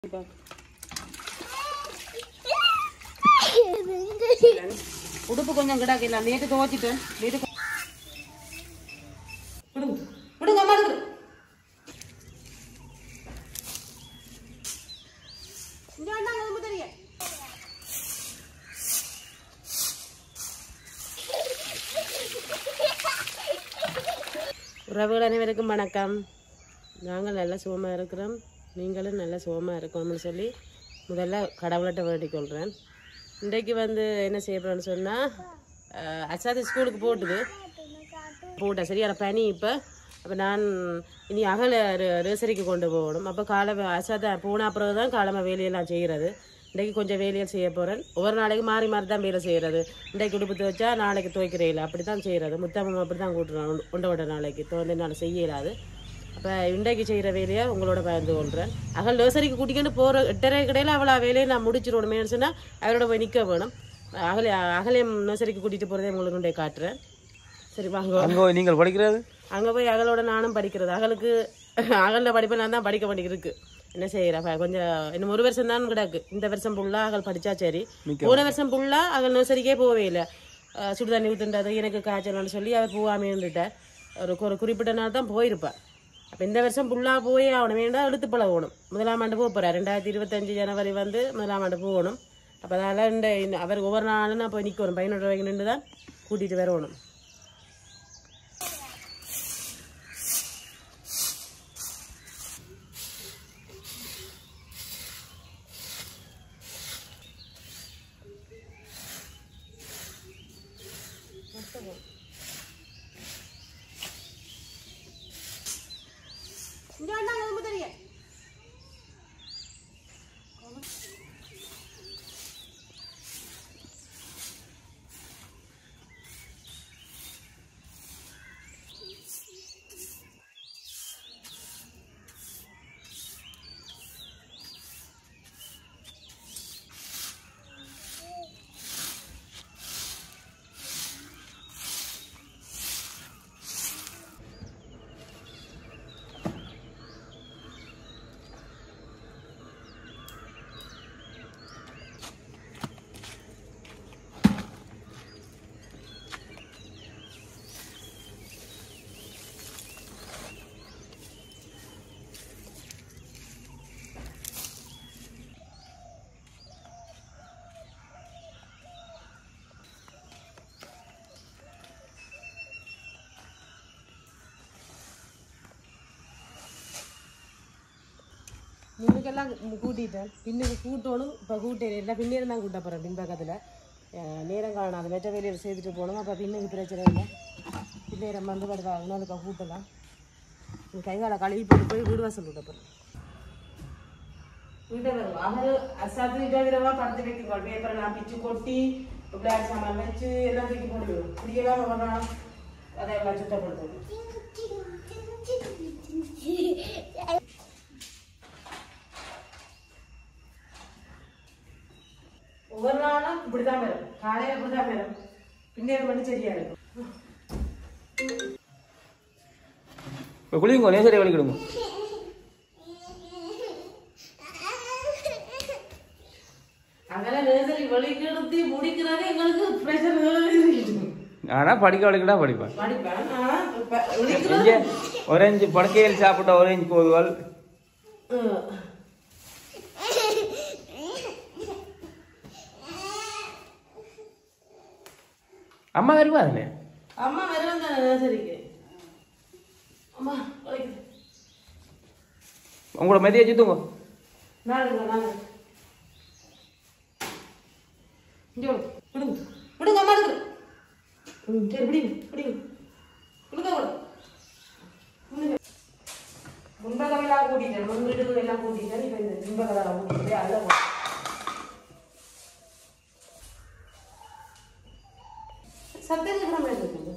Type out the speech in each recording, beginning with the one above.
இப்போ உடுப்பு கொஞ்சம் கிடாக்கு இல்லை நேற்று துவச்சிட்டு நேற்று விடுங்க விடுங்க அம்மா இருக்குது இங்க வேண்டாம் அது முதலிய உறவுகள் அனைவருக்கும் வணக்கம் நாங்கள் நல்ல சுகமாக இருக்கிறோம் நீங்களும் நல்ல சுகமாக இருக்கணும்னு சொல்லி முதல்ல கடவுள்கிட்ட வேண்டிக் கொள்கிறேன் இன்றைக்கு வந்து என்ன செய்ய போகிறேன்னு சொன்னால் அசாது ஸ்கூலுக்கு போட்டுது போட்டேன் சரியான பனி இப்போ அப்போ நான் இனி அகல ரேசரிக்கு கொண்டு போகணும் அப்போ காலை அசாத போன அப்புறம் தான் காலமாக வேலையெல்லாம் செய்கிறது இன்றைக்கு கொஞ்சம் வேலைகள் செய்ய போகிறேன் ஒவ்வொரு நாளைக்கு மாறி மாறி தான் வேலை செய்கிறது இன்றைக்கு உடுப்பு துவைச்சா நாளைக்கு துவைக்கிறேன் அப்படி தான் செய்கிறது முத்தம்மம் அப்படி தான் கூட்டுறோம் உண்ட விட நாளைக்கு தோந்த நாள் செய்யலாது அப்போ இன்றைக்கு செய்கிற வேலையை உங்களோட பகிர்ந்து கொள்கிறேன் அகல் நர்சரிக்கு கூட்டிக்கிட்டு போகிற எட்டரை கடையில் அவ்வளோ வேலையை நான் முடிச்சிடணுமேனு சொன்னால் அவரோட போய் நிற்க வேணும் அகல அகலையும் நர்சரிக்கு கூட்டிகிட்டு போகிறதே உங்களுக்கு கொண்டே காட்டுறேன் சரி வாங்க அங்கே நீங்கள் படிக்கிறது அங்கே போய் அகலோட நானும் படிக்கிறது அகலுக்கு அகலில் படிப்பேன் நான் தான் படிக்க வேண்டியது இருக்கு என்ன செய்கிறேன் கொஞ்சம் இன்னும் ஒரு வருஷம் தான் கிடக்கு இந்த வருஷம் ஃபுல்லாக அகல் படித்தா சரி போன வருஷம் ஃபுல்லாக அகல் நர்சரிக்கே போகவே இல்லை அஹ் சுடு தண்ணி ஊற்றுன்றது எனக்கு காய்ச்சல்னு சொல்லி அவர் போகாமே இருந்துட்டார் ஒரு ஒரு குறிப்பிட்ட நாள் தான் போயிருப்பார் அப்போ இந்த வருஷம் ஃபுல்லாக போய் அவனை வேண்டாம் எடுத்து பழகணும் முதலாம் ஆண்டு போக போகிறார் ரெண்டாயிரத்தி இருபத்தஞ்சு ஜனவரி வந்து முதலாம் ஆண்டு போகணும் அப்போ அதனால் இந்த இந்த- அவர் ஒவ்வொரு நாளும் நான் போய் நிற்கணும் பதினொன்று ரூபாய்க்கு நின்று தான் கூட்டிகிட்டு வரணும் இங்க வேண்டாம் அது முதலிய முன்னுக்கெல்லாம் கூட்டிட்டேன் பின்னுக்கு கூட்டணும் இப்போ கூட்டேன் இல்லை பின்னேரம் தான் கூட்ட போகிறேன் பின்பக்கத்தில் நேரம் காணாது வெட்ட வேலையில் செய்துட்டு போகணும் அப்போ பின்னுக்கு பிரச்சனை இல்லை பின்னேரம் வந்து படுதா இன்னொருக்கா கூட்டலாம் நீ கைகால கழுவி போட்டு போய் வீடு வாசல் விட்ட போகிறேன் வீட்டை வரும் அவர் அசாத்து விதவிதமாக படுத்து வைக்கணும் பேப்பரை நான் பிச்சு கொட்டி பிள்ளையார் சாமான் வச்சு எல்லாம் தூக்கி போடுவேன் இப்படியெல்லாம் வரணும் அதை எல்லாம் சுத்தப்படுத்தணும் ஒவ்வொரு நாளும் இப்படிதான் வரும் காலையில இப்படிதான் வரும் பின்னேறு மட்டும் சரியா இருக்கும் இப்போ குளிங்க நேசரி வலிக்கிடுங்க அதெல்லாம் நேசரி வலிக்கிடுத்தி முடிக்கிறதே எங்களுக்கு ப்ரெஷர் இருக்குது ஆனால் படிக்க வலிக்கிட்டா படிப்பேன் படிப்பேன் ஆனா இப்ப ஒழிக்கிறது இங்கே ஒரேஞ்சு படுக்கையில் சாப்பிட்ட ஒரேஞ்சு போதுவாள் ம். அம்மா வருவா அதுல அம்மா வருவாங்க நேசரிக்கு அம்மா வலிக்குது உங்களோட மெதியை சுத்துங்க நாளுங்க நாளு இங்கே வாங்க. விடுங்க விடுங்க அம்மா இருக்குது ம் சரி பிடிங்க பிடிங்க விடுங்க விடுங்க முன்பகமெல்லாம் கூட்டிட்டேன் முன் வீடுகள் எல்லாம் கூட்டிட்டேன் இப்போ இந்த பின்பகலாம் கூட்டிட்டு அதில் போ சத்தம் கூட இருக்குது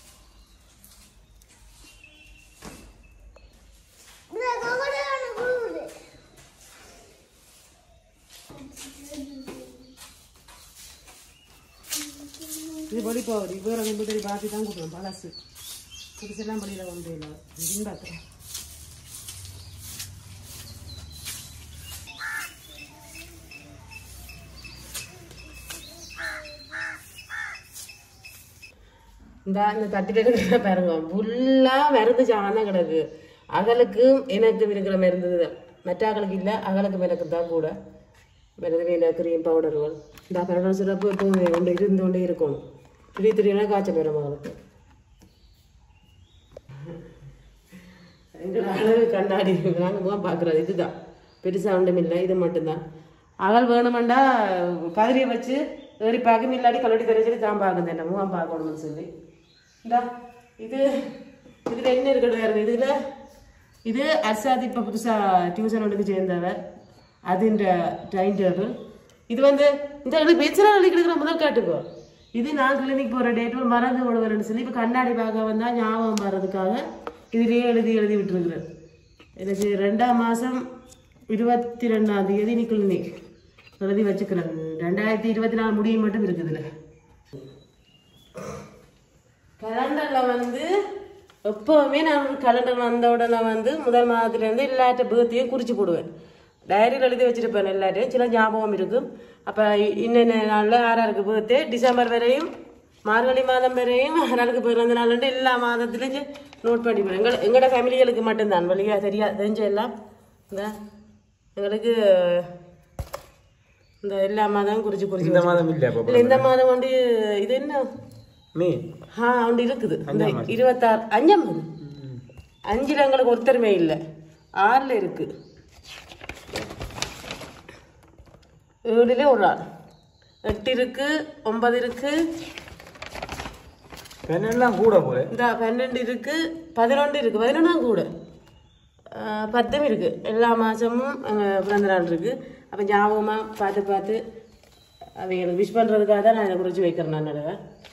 இது படிப்பாவது வேற ரெண்டு பேரும் பார்த்து தான் கொடுக்கணும் பழசு புதுசெல்லாம் படியில் கொண்டு இல்லை பார்க்குறேன் இந்த இந்த தட்டில் இருக்கிற பாருங்க ஃபுல்லாக மருந்து சாணம் தான் கிடக்கு அகலுக்கும் எனக்கு இருக்கிற மருந்து தான் மற்ற அகலுக்கு இல்லை அகலுக்கு எனக்கு தான் கூட மருந்து வேணும் கிரீம் பவுடர்கள் இந்த பரடல் சிறப்பு எப்போதும் கொண்டு இருந்து கொண்டே இருக்கணும் திடீர் திடீர்னு காய்ச்சல் வரும் அவளுக்கு எங்கள் அளவு கண்ணாடி நாங்கள் முகம் பார்க்குறது இதுதான் பெருசாக ஒன்றும் இல்லை இது மட்டும்தான் அகல் வேணுமெண்டா கதிரியை வச்சு ஏறி பார்க்கணும் இல்லாட்டி கல்லூரி தெரிஞ்சு தான் பார்க்குது என்ன முகம் பார்க்கணும்னு சொல்லி இந்தா இது இதில் என்ன இருக்கட்டும் வேறு இதில் இது அர்சாத் இப்போ புதுசாக டியூஷன் ஒன்றுக்கு சேர்ந்தவ அதுன்ற டைம் டேபிள் இது வந்து இந்த எனக்கு பென்சிலாக எழுதி கிடக்கிற முதல் காட்டுக்கோ இது நான் கிளினிக் போகிற டேட்டு மறந்து விடுவேன்னு சொல்லி இப்போ கண்ணாடி பார்க்க வந்தால் ஞாபகம் வர்றதுக்காக இதுலேயே எழுதி எழுதி விட்டுருக்குறேன் எனக்கு ரெண்டாம் மாதம் இருபத்தி ரெண்டாம் தேதி நீ கிளினிக் எழுதி வச்சுக்கிறேன் ரெண்டாயிரத்தி இருபத்தி நாலு முடியும் மட்டும் இருக்குதுல்ல கலண்டரில் வந்து எப்போவுமே நான் கலண்டர் வந்த உடனே வந்து முதல் மாதத்துலேருந்து எல்லாட்ட பேர்த்தையும் குறிச்சு போடுவேன் டைரியில் எழுதி வச்சிருப்பேன் எல்லாட்டையும் சில ஞாபகம் இருக்கும் அப்போ இன்னென்ன நாளில் ஆறாருக்கு பேர்த்து டிசம்பர் வரையும் மார்கழி மாதம் வரையும் ஆறாருக்கு பிறந்த நாள்ன்ட்டு எல்லா மாதத்துலேயும் நோட் பண்ணிப்பேன் எங்கள் எங்களோட ஃபேமிலிகளுக்கு மட்டும்தான் வழியாக தெரியா தெரிஞ்ச எல்லாம் இந்த எங்களுக்கு இந்த எல்லா மாதம் குறிச்சு குறிச்சு இந்த மாதம் இல்லை அப்போ இல்லை இந்த மாதம் வந்து இது என்ன மீ ஆ ஒன்று இருக்குது இந்த இருபத்தாறு அஞ்சாம் மாதம் அஞ்சுல எங்களுக்கு ஒருத்தருமே இல்லை ஆறுல இருக்கு ஏழுல ஒரு ஆள் எட்டு இருக்கு ஒன்பது இருக்கு பெண்ணெல்லாம் கூட போல இந்த பன்னெண்டு இருக்கு பதினொன்று இருக்கு பதினொன்றாம் கூட ஆ, பத்தும் இருக்கு எல்லா மாதமும் பிறந்த நாள் இருக்கு அப்போ ஞாபகமாக பார்த்து பார்த்து அவங்களுக்கு விஷ் பண்ணுறதுக்காக தான் நான் இதை குறித்து வைக்கிறேன் நான் நடுவே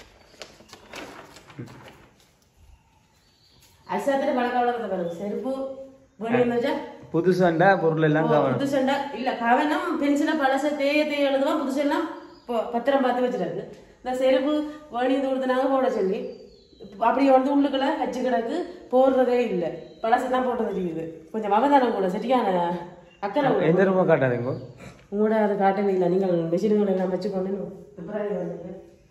அசாத்திர பழக்க வழக்கத்தை பாருங்க செருப்பு வேணும் வச்சா புதுசாண்டா பொருள் எல்லாம் கவனம் புது சண்டை இல்ல கவனம் பென்சிலை பழச தேய தேய எழுதுவோம் புதுசெல்லாம் ப- பத்திரம் பார்த்து வச்சிருக்கு இந்த செருப்பு வேணி கொடுத்தனாங்க போட சொல்லி அப்படி வந்து உள்ளுக்குள்ள வச்சு கிடக்கு போடுறதே இல்லை பழசெல்லாம் போட்டது இருக்குது கொஞ்சம் அவதானம் கூட சரியான அக்கறை கூட. எந்த ரூபா காட்டாதீங்க உங்களோட அது காட்டவே இல்லை நீங்கள் மெஷின்கள் எல்லாம் வச்சுக்கொண்டு பிப்ரவரி வந்துட்டு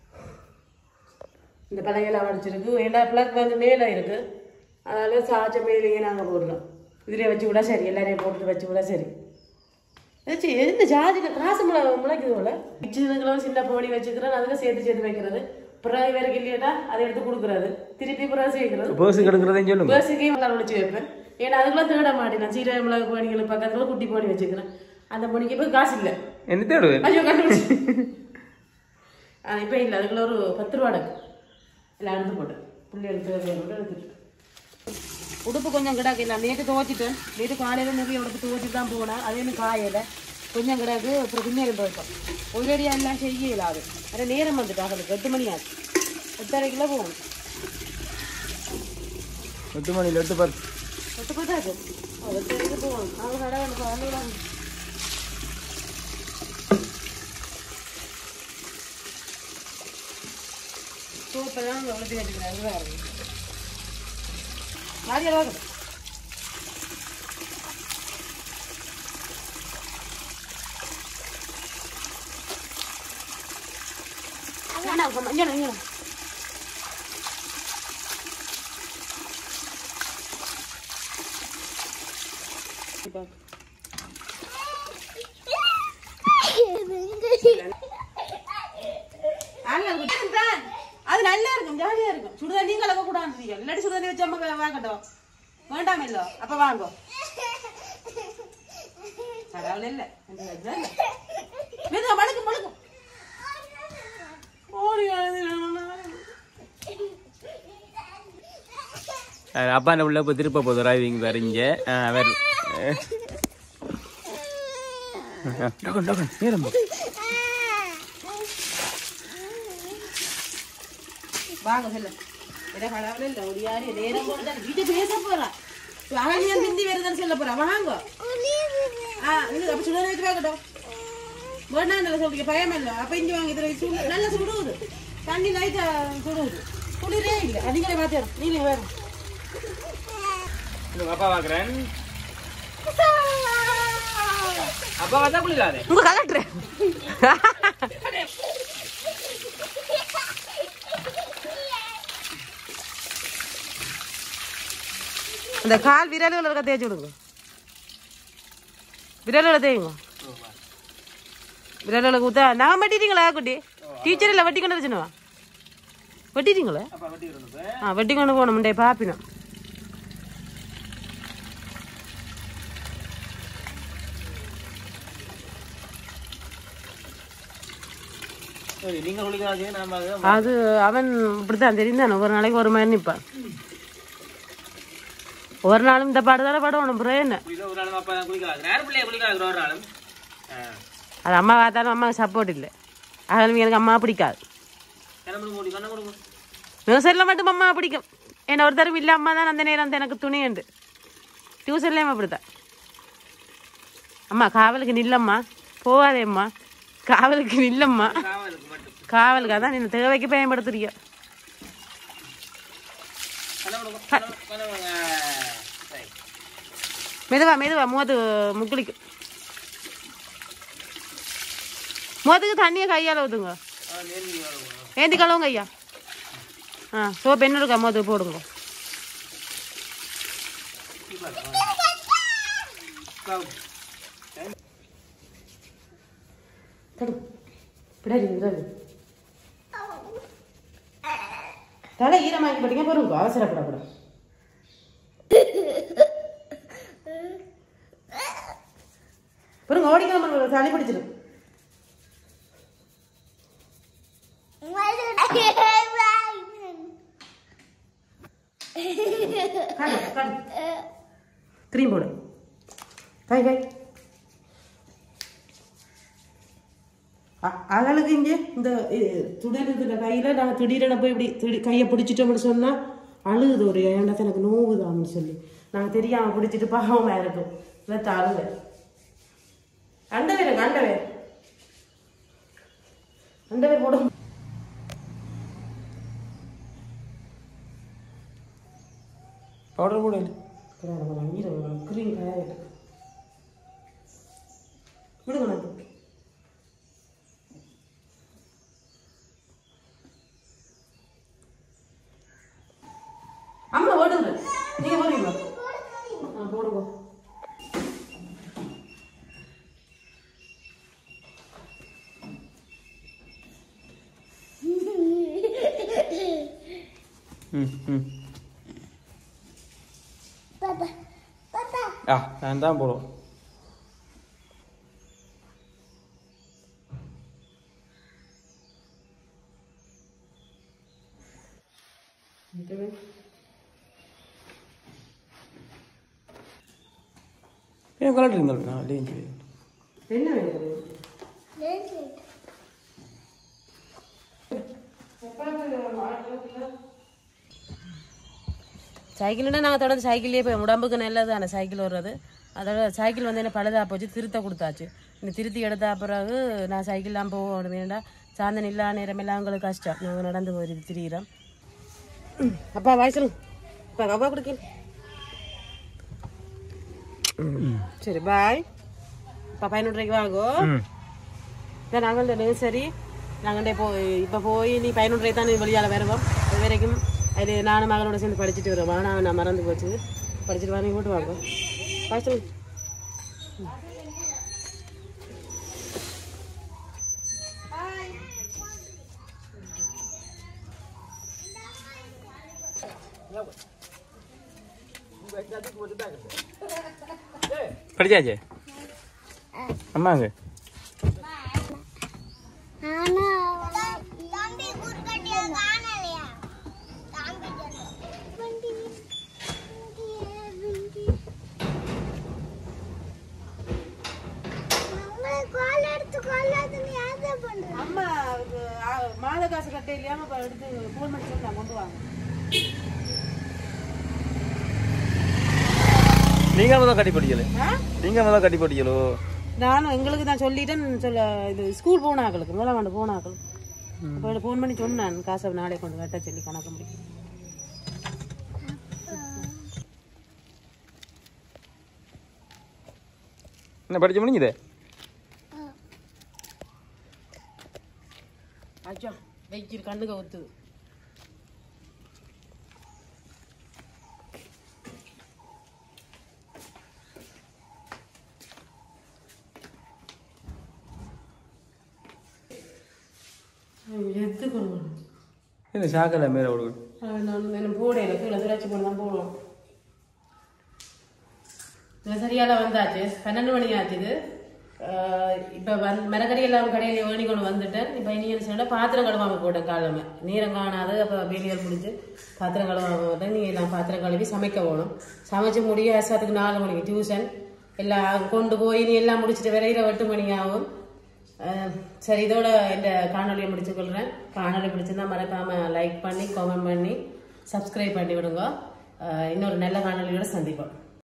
இந்த பலகையெல்லாம் வடிச்சிருக்கு ஏன்னா பிளக் வந்து மேலே இருக்கு அதனால சாச்ச மேலேயே நாங்கள் போடுறோம் இதிலே வச்சு விட சரி எல்லாரையும் போட்டுட்டு வச்சு விட சரி வச்சு எந்த சார்ஜில் காசு முளை முளைக்குது போல சின்னதுக்கெல்லாம் சின்ன போடி வச்சுக்கிறேன் அதுக்கு சேர்த்து சேர்த்து வைக்கிறது பிறகு வேறு இல்லையாட்டா அதை எடுத்து கொடுக்குறது திருப்பி பிறகு சேர்க்கிறது பேர்ஸ் கிடக்குறதையும் சொல்லுங்க பேசிக்கையும் நல்லா ஒழிச்சு வைப்பேன் ஏன்னா அதுக்குள்ள தேட மாட்டேன் சீரக மிளகு போனிகளுக்கு பக்கத்துல குட்டி போனி வச்சுக்கிறேன் அந்த பொனிக்கு போய் காசு இல்லை என்ன தேடுவேன் ஐயோ கண்டுபிடிச்சு ஆ இப்போ இல்லை அதுக்குள்ள ஒரு பத்து ரூபா இருக்கு எல்லாம் எடுத்து போட்டேன் புள்ளி எடுத்து போட்டு எடுத்துட்டு உடுப்பு கொஞ்சம் கிடாக்கு இல்லை நேற்று துவச்சிட்டேன் நேற்று காலையில் நிறைய உடுப்பு துவச்சிட்டு தான் போனேன் அதே மாதிரி காயலை கொஞ்சம் கிடாக்கு அப்புறம் பின்னாடி போயிட்டோம் ஒரேடியாக எல்லாம் செய்ய இல்லாது அது நேரம் வந்துட்டு அவளுக்கு எட்டு மணி ஆச்சு எட்டரைக்குள்ள போகணும் எட்டு மணியில் எட்டு பத்து எட்டு பத்தாச்சு எட்டரைக்கு போகணும் அவங்க கடை வந்து பாருங்க சூப்பராக அங்கே உளுத்தி வச்சுக்கிறாங்க வேறு நாளைக்கு வாங்க வேணாம் மஞ்சள் மஞ்சள் ஆனா, அது குடிக்கும் தான். அது நல்லா இருக்கும் ஜாலியா இருக்கும் சுடுதண்ணி கலக்க கூடாது இல்லாட்டி சுடுதண்ணி வச்சு அம்மா வாங்கட்டும் வேண்டாம் இல்லோ அப்ப வாங்கோ கடவுள் இல்ல எனக்கு அதுதான் இல்ல. மெதுவா, மழுக்கு மழுக்கு ஓடி அப்பா என்ன உள்ள இப்போ திருப்ப போதும் டிரைவிங் வேற இங்கே வேற டக்குன் டக்குன் நேரம் போ. வாங்க சொல்ல இதை கடவுள் இல்ல ஒரு யாரு நேரம் போட்டு வீட்டை பேச போறா அகலியம் பிந்தி வருதுன்னு சொல்ல போறா வாங்க ஆ இது அப்ப சுடுதண்ணி வச்சு வாங்கட்டும் வேண்டாம் நல்லா சொல்றீங்க பயம் இல்லை அப்ப இங்க வாங்க இதுல சுடு நல்லா சுடுவது தண்ணி லைட்டா சுடுவது குளிரே இல்லை அதிகமாக மாத்திரம் நீங்க வேறு உங்க அப்பா பார்க்குறேன் அப்பா பார்த்தா குளிராதே உங்க கலட்டுறேன் இந்த கால் விரல்கள் இருக்க தேய்ச்சி விடுங்க விரல்களை தேய்ங்க விரல்களுக்கு ஊத்தா நான் வெட்டிட்டீங்களா குட்டி டீச்சர் இல்லை வெட்டி கொண்டு வச்சுனவா வெட்டிட்டீங்களா ஆ வெட்டி கொண்டு போகணும் முண்டே பாப்பினோம் சரி நீங்க குளிக்காதீங்க நாம அது அவன் இப்படித்தான் தெரிந்தானே ஒரு நாளைக்கு ஒரு மாதிரி நிற்பான் ஒரு நாளும் இந்த பாடு தானே படணும் அப்புறம் என்ன குளிக்க ஒரு நாளும் அப்பா குளிக்கலாம் யார் பிள்ளைய குளிக்கலாம் ஒரு நாளும் அது அம்மா பார்த்தாலும் அம்மாவுக்கு சப்போர்ட் இல்லை அதனால எனக்கு அம்மா பிடிக்காது கிளம்பு மூடி கண்ண கொடுங்க நர்சரியில் மட்டும் அம்மா பிடிக்கும் என்ன ஒரு தடவை இல்லை அம்மா தான் அந்த நேரம் அந்த எனக்கு துணி உண்டு டியூஷன்லேயும் அப்படித்தான் அம்மா காவலுக்கு நில்லம்மா போகாதேம்மா காவலுக்கு நில்லம்மா காவலுக்கு மட்டும் காவலுக்கு அதான் நீ தேவைக்கு பயன்படுத்துறிய கண்ண கொடுங்க கண்ண கண்ண கொடுங்க சரி மெதுவா மெதுவா முகத்து முக்குளிக்கும் முகத்துக்கு தண்ணியை கையால் ஊற்றுங்க ஆ நெருங்கி வருவோம் ஏந்தி கழுவுங்க ஐயா ஆ சோப்பு என்ன இருக்கா முகத்துக்கு போடுங்க தடு பிடாடி பிடாடி தலை ஈரமாக்கி படிங்க போறோம் அவசரப்படக்கூடாது பாருங்க ஓடிக்காம சளி பிடிச்சிடும் காடு காடு கிரீம் போடு காய் காய் அழகு இங்கே இந்த துடிருக்கிற கையில் நாங்கள் திடீரென போய் இப்படி திடீ கையை பிடிச்சிட்டோம்னு சொன்னால் அழுகுது ஒரு ஏண்டா எனக்கு நோவுதான்னு சொல்லி நாங்கள் தெரியாமல் பிடிச்சிட்டு பாவமாக இருக்கும் இல்லை அழுக அண்டவே அண்டவே அண்டவே போடும் பவுடர் போடல கிரீம் காயிட்டு விடுங்க நான் அம்மா ஓடுங்க நீங்க போறீங்களா ஆ போடுங்க ம் ம் ஆ நான் தான் போடுவோம் ஏன் கலட்டு இருந்தாலும் நான் லேஞ்சு என்ன வேணும் சைக்கிள்னா நாங்கள் தொடர்ந்து சைக்கிள்லேயே போய் உடம்புக்கு நல்லது அந்த சைக்கிள் வர்றது அதோட சைக்கிள் வந்து என்ன பழுதாக போச்சு திருத்த கொடுத்தாச்சு இந்த திருத்தி எடுத்த பிறகு நான் சைக்கிள்லாம் போக வேண்டா சாந்தன் இல்லா நேரம் எல்லாம் எங்களுக்கு கஷ்டம் நாங்கள் நடந்து போய் திரியிறோம் ம், அப்பா வயசுல அப்பா கவ்வா கொடுக்க சரி பாய் அப்பா பதினொன்றரைக்கு வாங்கோ ம் இதான் நாங்கள் இந்த நர்சரி நாங்கள் போய் இப்போ போய் நீ பதினொன்றரை தான் நீ வெளியால் வருவோம் அது வரைக்கும் அது நானும் மகனோட சேர்ந்து படிச்சுட்டு வருவோம் ஆனால் நான் மறந்து போச்சு படிச்சுட்டு வாங்க போட்டு வாங்க பாய்ச்சல் படிச்சாச்சே அம்மாங்க தம்பி குறுக்கட்டியா காணலையா தம்பி வண்டி கால் எடுத்து கொள்ளாதுன்னு யாரை பண்ற அம்மா மாத காசு கட்ட இல்லையாம இப்போ எடுத்து ஃபோன் பண்ணி சொல்லலாம் கொண்டு வாங்க நீங்க முதல் கட்டி படிக்கல ஆ நீங்க முதல் கட்டி படிக்கலோ நானும் எங்களுக்கு தான் சொல்லிட்டேன் சொல்ல இது ஸ்கூல் போனாக்களுக்கு முதல்ல வேண்டு போனாக்கள் அப்போ ஃபோன் பண்ணி சொன்னான் காசை நாளை கொண்டு கட்ட சொல்லி கணக்கு முடிக்கும் என்ன படிச்சு முடிஞ்சதே ஐயோ வெயில் கண்ணுக்கு ஒத்துது எடுத்துக்கணும் இந்த சாக்கலை மேலே விடுங்க நான் எனக்கு போடையில கீழே திராட்சை போட்டு தான் போடுவோம் இது சரியால வந்தாச்சு பன்னெண்டு மணி ஆச்சுது ஆஹ் இப்ப வந் மிளகறி எல்லாம் கடையில வேணி கொண்டு வந்துட்டேன் இப்ப இனி என்ன செய்யணும் பாத்திரம் கழுவாம போட்டேன் காலமே நேரம் காணாது அப்ப வேலியல் முடிஞ்சு பாத்திரம் கழுவாம போட்டேன் நீ எல்லாம் பாத்திரம் கழுவி சமைக்க போகணும் சமைச்சு முடிய அசாத்துக்கு நாலு மணிக்கு டியூஷன் எல்லாம் கொண்டு போய் நீ எல்லாம் முடிச்சுட்டு வரையிற எட்டு மணி ஆகும் ஆஹ் சரி இதோட இந்த காணொலியை முடிச்சுக்கொள்கிறேன் காணொலி பிடிச்சிருந்தா மறக்காம லைக் பண்ணி கமெண்ட் பண்ணி சப்ஸ்கிரைப் பண்ணி விடுங்க ஆஹ் இன்னொரு நல்ல காணொலியோட சந்திப்போம்